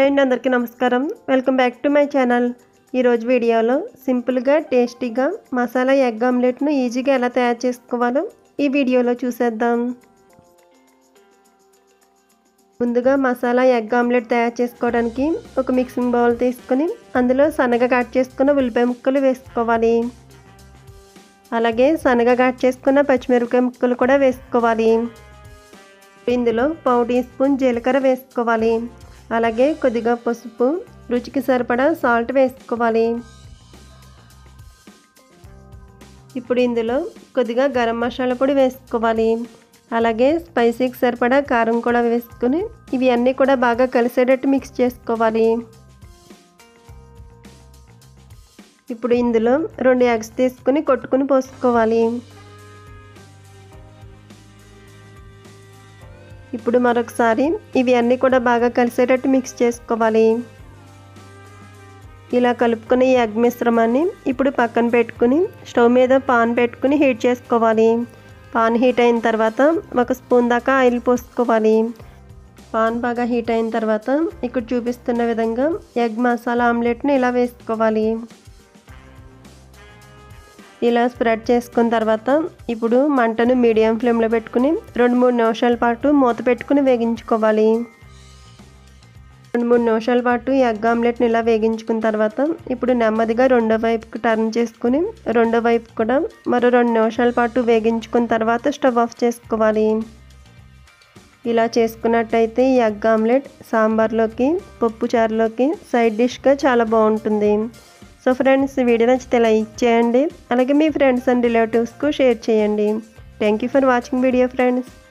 hi అండి అందరికీ నమస్కారం welcome back to my channel ఈరోజు వీడియోలో సింపుల్గా టేస్టీగా మసాలా ఎగ్ ఆమ్లెట్ను ఈజీగా ఎలా తయారు చేసుకోవాలో ఈ వీడియోలో చూసేద్దాం ముందుగా మసాలా ఎగ్ ఆమ్లెట్ తయారు చేసుకోవడానికి ఒక మిక్సింగ్ బౌల్ తీసుకొని అందులో సన్నగా కట్ చేసుకున్న ఉల్లిపాయ ముక్కలు వేసుకోవాలి అలాగే సన్నగా కట్ చేసుకున్న పచ్చిమిరపకాయ ముక్కలు కూడా వేసుకోవాలి ఇందులో పావు టీ స్పూన్ జీలకర్ర వేసుకోవాలి అలాగే కొద్దిగా పసుపు రుచికి సరిపడా సాల్ట్ వేసుకోవాలి ఇప్పుడు ఇందులో కొద్దిగా గరం మసాలా పొడి వేసుకోవాలి అలాగే స్పైసీకి సరిపడా కారం కూడా వేసుకొని ఇవి అన్నీ కూడా బాగా కలిసేటట్టు మిక్స్ చేసుకోవాలి ఇప్పుడు ఇందులో రెండు ఎగ్స్ తీసుకుని కొట్టుకుని పోసుకోవాలి ఇప్పుడు మరొకసారి ఇవి అన్నీ కూడా బాగా కలిసేటట్టు మిక్స్ చేసుకోవాలి ఇలా కలుపుకుని ఈ ఎగ్ మిశ్రమాన్ని ఇప్పుడు పక్కన పెట్టుకుని స్టవ్ మీద పాన్ పెట్టుకుని హీట్ చేసుకోవాలి పాన్ హీట్ అయిన తర్వాత ఒక స్పూన్ దాకా ఆయిల్ పోసుకోవాలి పాన్ బాగా హీట్ అయిన తర్వాత ఇక్కడ చూపిస్తున్న విధంగా ఎగ్ మసాలా ఆమ్లెట్ని ఇలా వేసుకోవాలి ఇలా స్ప్రెడ్ చేసుకున్న తర్వాత ఇప్పుడు మంటను మీడియం ఫ్లేమ్లో పెట్టుకుని రెండు మూడు నిమిషాల పాటు మూత పెట్టుకుని వేగించుకోవాలి రెండు మూడు నిమిషాల పాటు ఎగ్ ఆమ్లెట్ని ఇలా వేగించుకున్న తర్వాత ఇప్పుడు నెమ్మదిగా రెండో వైపుకి టర్న్ చేసుకుని రెండో వైపు కూడా మరో రెండు నిమిషాల పాటు వేగించుకున్న తర్వాత స్టవ్ ఆఫ్ చేసుకోవాలి ఇలా చేసుకున్నట్టయితే ఈ ఎగ్ ఆమ్లెట్ సాంబార్లోకి పప్పు చారులోకి సైడ్ డిష్గా చాలా బాగుంటుంది సో ఫ్రెండ్స్ వీడియో నచ్చితే లైక్ చేయండి అలాగే మీ ఫ్రెండ్స్ అండ్ రిలేటివ్స్కు షేర్ చేయండి thank you for watching video friends